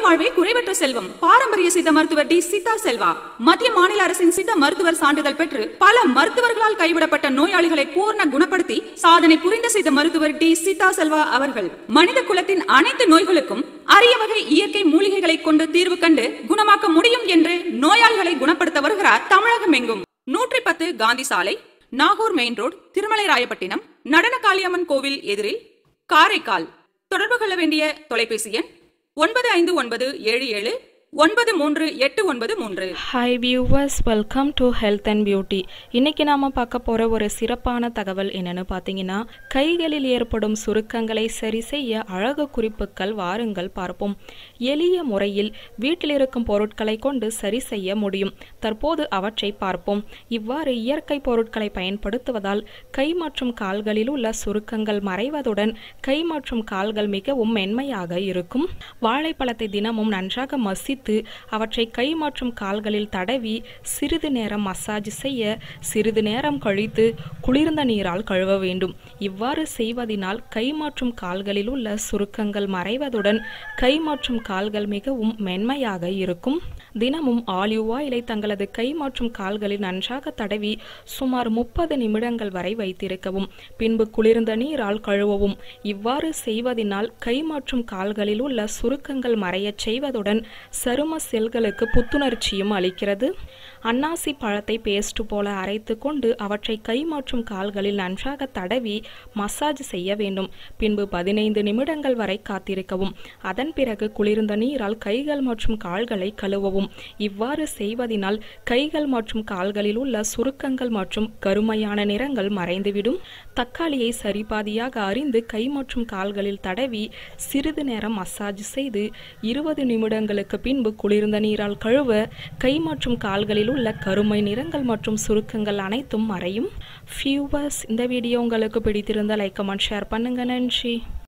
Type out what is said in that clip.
வாழ்வே குறைவற்ற செல்வம் பாரம்பரிய சித்த மருத்துவர் டி சித்தா செல்வா மத்திய மாநில அரசின் சித்த மருத்துவர் சான்றிதழ் பெற்று பல மருத்துவர்களால் கைவிடப்பட்ட நோயாளிகளை பூர்ண குணப்படுத்தி சாதனை புரிந்த சித்த மருத்துவர் டி சித்தா செல்வா அவர்கள் மனித குலத்தின் அனைத்து நோய்களுக்கும் அரிய வகை இயற்கை மூலிகைகளை கொண்டு தீர்வு கண்டு குணமாக்க முடியும் என்று நோயாளிகளை குணப்படுத்த வருகிறார் தமிழகம் எங்கும் நூற்றி பத்து காந்தி சாலை நாகூர் மெயின் ரோடு திருமலை ராயப்பட்டினம் நடன காளியம்மன் கோவில் எதிரில் காரைக்கால் தொடர்பு கொள்ள வேண்டிய தொலைபேசி எண் ஒன்பது ஐந்து ஒன்பது ஏழு ஏழு ஒன்பது மூன்று எட்டு ஒன்பது மூன்று hi viewers welcome to health and beauty இன்னைக்கு நாம பார்க்க போற ஒரு சிறப்பான தகவல் என்னன்னு பார்த்தீங்கன்னா கைகளில் ஏற்படும் சுருக்கங்களை சரி செய்ய அழகு குறிப்புகள் வாருங்கள் பார்ப்போம் எளிய முறையில் வீட்டில் இருக்கும் பொருட்களை கொண்டு சரி செய்ய முடியும் தற்போது அவற்றை பார்ப்போம் இவ்வாறு இயற்கை பொருட்களை பயன்படுத்துவதால் கை மற்றும் கால்களில் உள்ள சுருக்கங்கள் மறைவதுடன் கை மற்றும் கால்கள் மிகவும் மென்மையாக இருக்கும் வாழைப்பழத்தை தினமும் நன்றாக மசித்து அவற்றை கை மற்றும் கால்களில் தடவி சிறிது நேரம் மசாஜ் செய்ய சிறிது நேரம் கழித்து குளிர்ந்த நீரால் கழுவ வேண்டும் இவ்வாறு செய்வதினால் கை மற்றும் கால்களில் உள்ள சுருக்கங்கள் மறைவதுடன் கை மற்றும் கால்கள் மிகவும் மென்மையாக இருக்கும் தினமும் ஆலிவ் ஆயிலை தங்களது கை மற்றும் கால்களில் நன்றாக தடவி சுமார் முப்பது நிமிடங்கள் வரை வைத்திருக்கவும் பின்பு குளிர்ந்த நீரால் கழுவவும் இவ்வாறு செய்வதினால் கை மற்றும் கால்களில் உள்ள சுருக்கங்கள் மறையச் செய்வதுடன் சரும செல்களுக்கு புத்துணர்ச்சியும் அளிக்கிறது அன்னாசி பழத்தை பேஸ்ட் போல அரைத்து கொண்டு அவற்றை கை மற்றும் கால்களில் நன்றாக தடவி மசாஜ் செய்ய வேண்டும் பின்பு பதினைந்து நிமிடங்கள் வரை காத்திருக்கவும் அதன் பிறகு குளிர்ந்த நீரால் கைகள் மற்றும் கால்களை கழுவவும் இவ்வாறு செய்வதினால் கைகள் மற்றும் கால்களில் உள்ள சுருக்கங்கள் மற்றும் கருமையான நிறங்கள் மறைந்துவிடும் தக்காளியை சரிபாதியாக அறிந்து கை மற்றும் கால்களில் தடவி சிறிது நேரம் மசாஜ் செய்து இருபது நிமிடங்களுக்கு பின்பு குளிர்ந்த நீரால் கழுவ கை மற்றும் கால்களில் உள்ள கருமை நிறங்கள் மற்றும் சுருக்கங்கள் அனைத்தும் மறையும் ஃபியூவர்ஸ் இந்த வீடியோ உங்களுக்கு பிடித்திருந்தால் லைக் கமெண்ட் ஷேர் பண்ணுங்க நன்றி